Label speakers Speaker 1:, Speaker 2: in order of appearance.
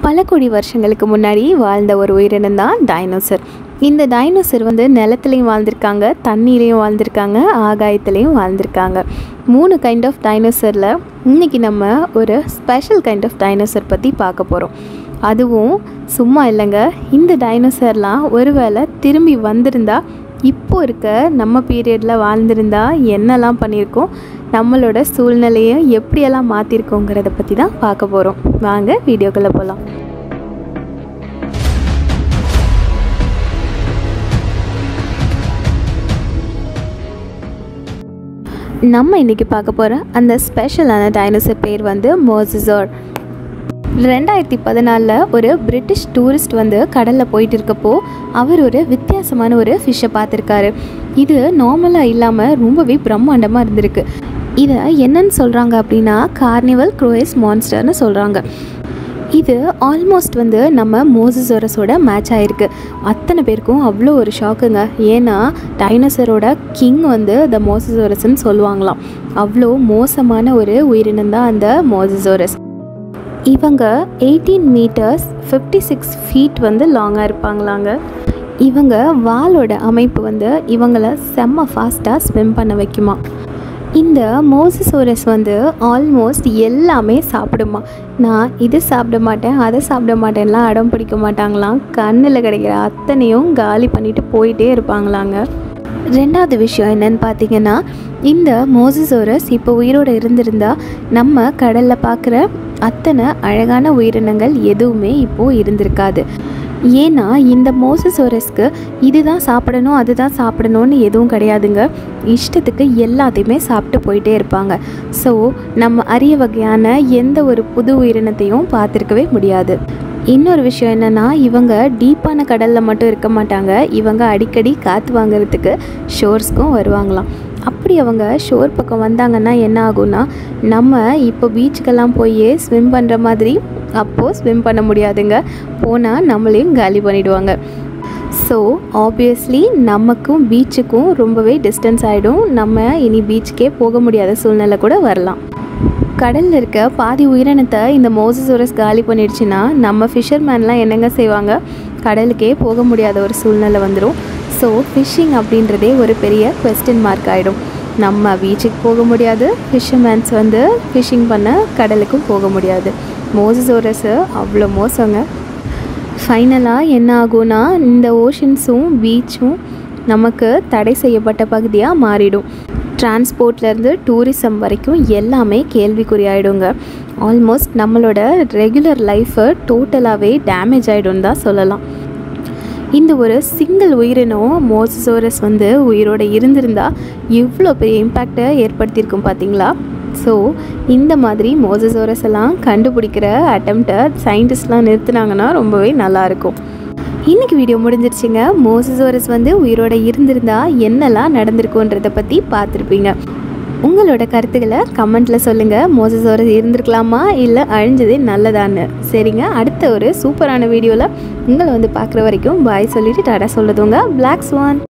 Speaker 1: பல கோடி வருஷங்களுக்கு முன்னாடி வாழ்ந்த ஒரு உயிரினம் தான் டைனோசர் இந்த டைனோசர் வந்து நிலத்துலையும் வாழ்ந்திருக்காங்க தண்ணீரையும் வாழ்ந்திருக்காங்க ஆகாயத்துலேயும் வாழ்ந்திருக்காங்க மூணு கைண்ட் ஆஃப் டைனோசரில் இன்றைக்கி நம்ம ஒரு ஸ்பெஷல் கைண்ட் ஆஃப் டைனோசர் பற்றி பார்க்க போகிறோம் அதுவும் சும்மா இல்லைங்க இந்த டைனோசர்லாம் ஒருவேளை திரும்பி வந்திருந்தா இப்போ இருக்க நம்ம பீரியடில் வாழ்ந்திருந்தா என்னெல்லாம் பண்ணியிருக்கோம் நம்மளோட சூழ்நிலையை எப்படியெல்லாம் மாற்றிருக்கோங்கிறத பற்றி தான் பார்க்க போகிறோம் வாங்க வீடியோக்குள்ளே போகலாம் நம்ம இன்றைக்கி பார்க்க போகிற அந்த ஸ்பெஷலான டைனோசர் பேர் வந்து மோசிசோர் ரெண்டாயிரத்தி பதினாலில் ஒரு பிரிட்டிஷ் டூரிஸ்ட் வந்து கடலில் போயிட்டு இருக்கப்போ அவர் ஒரு வித்தியாசமான ஒரு ஃபிஷ்ஷை பார்த்துருக்காரு இது நார்மலாக இல்லாமல் ரொம்பவே பிரம்மாண்டமாக இருந்திருக்கு இதை என்னன்னு சொல்கிறாங்க அப்படின்னா கார்னிவல் க்ரோயஸ் மான்ஸ்டர்னு சொல்கிறாங்க இது ஆல்மோஸ்ட் வந்து நம்ம மோசஸோரஸோட மேட்ச் ஆகிருக்கு அத்தனை பேருக்கும் அவ்வளோ ஒரு ஷாக்குங்க ஏன்னா டைனோசரோட கிங் வந்து த மோசஸோரஸ்ன்னு சொல்லுவாங்களாம் அவ்வளோ மோசமான ஒரு உயிரினம் தான் அந்த மோசஸோரஸ் இவங்க eighteen metres fifty six feet வந்து லாங்காக இருப்பாங்களாங்க இவங்க வாலோட அமைப்பு வந்து இவங்களை செம்ம ஃபாஸ்ட்டாக ஸ்விம் பண்ண வைக்குமா இந்த மோசசோரஸ் வந்து ஆல்மோஸ்ட் எல்லாமே சாப்பிடுமா நான் இது சாப்பிட மாட்டேன் அதை சாப்பிட மாட்டேன்லாம் அடம் பிடிக்க மாட்டாங்களாம் கண்ணில் கிடைக்கிற அத்தனையும் காலி பண்ணிட்டு போயிட்டே இருப்பாங்களாங்க ரெண்டாவது விஷயம் என்னன்னு பார்த்தீங்கன்னா இந்த மோசசோரஸ் இப்போ உயிரோடு இருந்திருந்தா நம்ம கடலில் பார்க்குற அத்தனை அழகான உயிரினங்கள் எதுவுமே இப்போது இருந்திருக்காது ஏன்னா இந்த மோசசோரஸ்க்கு இதுதான் சாப்பிடணும் அதுதான் சாப்பிடணும்னு எதுவும் கிடையாதுங்க இஷ்டத்துக்கு எல்லாத்தையுமே சாப்பிட்டு போயிட்டே இருப்பாங்க ஸோ நம்ம அரிய வகையான எந்த ஒரு புது உயிரினத்தையும் பார்த்துருக்கவே முடியாது இன்னொரு விஷயம் என்னென்னா இவங்க டீப்பான கடலில் மட்டும் இருக்க மாட்டாங்க இவங்க அடிக்கடி காற்று வாங்குறதுக்கு ஷோர்ஸ்க்கும் வருவாங்களாம் அப்படி அவங்க ஷோர் பக்கம் வந்தாங்கன்னா என்ன ஆகும்னா நம்ம இப்போ பீச்சுக்கெல்லாம் போய் ஸ்விம் பண்ணுற மாதிரி அப்போது ஸ்விம் பண்ண முடியாதுங்க போனால் நம்மளையும் காலி பண்ணிவிடுவாங்க ஸோ ஆப்வியஸ்லி நமக்கும் பீச்சுக்கும் ரொம்பவே டிஸ்டன்ஸ் ஆகிடும் நம்ம இனி பீச்சுக்கே போக முடியாத சூழ்நிலை கூட வரலாம் கடலில் இருக்க பாதி உயிரினத்தை இந்த மோசசோரஸ் காலி பண்ணிடுச்சுன்னா நம்ம ஃபிஷர்மேன்லாம் என்னங்க செய்வாங்க கடலுக்கே போக முடியாத ஒரு சூழ்நிலை வந்துடும் ஸோ ஃபிஷ்ஷிங் அப்படின்றதே ஒரு பெரிய கொஸ்டின் மார்க் ஆகிடும் நம்ம பீச்சுக்கு போக முடியாது ஃபிஷர்மேன்ஸ் வந்து ஃபிஷ்ஷிங் பண்ண கடலுக்கும் போக முடியாது மோசசோரஸு அவ்வளோ மோசங்க ஃபைனலாக என்ன ஆகும்னா இந்த ஓஷன்ஸும் பீச்சும் நமக்கு தடை செய்யப்பட்ட பகுதியாக மாறிடும் டிரான்ஸ்போர்ட்லேருந்து டூரிசம் வரைக்கும் எல்லாமே கேள்விக்குறியாயிடுங்க ஆல்மோஸ்ட் நம்மளோட ரெகுலர் லைஃப்பை டோட்டலாகவே டேமேஜ் ஆகிடும் தான் சொல்லலாம் இந்த ஒரு சிங்கிள் உயிரினம் மோசசோரஸ் வந்து உயிரோடு இருந்திருந்தால் இவ்வளோ பெரிய இம்பேக்டை ஏற்படுத்தியிருக்கும் பார்த்தீங்களா ஸோ இந்த மாதிரி மோசசோரஸ் எல்லாம் கண்டுபிடிக்கிற அட்டம்ப்டை சயின்டிஸ்ட்லாம் நிறுத்தினாங்கன்னா ரொம்பவே நல்லாயிருக்கும் இன்றைக்கி வீடியோ முடிஞ்சிருச்சுங்க மோசசோரஸ் வந்து உயிரோட இருந்திருந்தா என்னெல்லாம் நடந்திருக்குன்றதை பற்றி பார்த்துருப்பீங்க உங்களோட கருத்துக்களை கமெண்ட்டில் சொல்லுங்கள் மோசசோரஸ் இருந்திருக்கலாமா இல்லை அழிஞ்சதே நல்லதான்னு சரிங்க அடுத்த ஒரு சூப்பரான வீடியோவில் உங்களை வந்து பார்க்குற வரைக்கும் பாய் சொல்லிவிட்டு டாடா சொல்லுதுங்க பிளாக் ஸ்வான்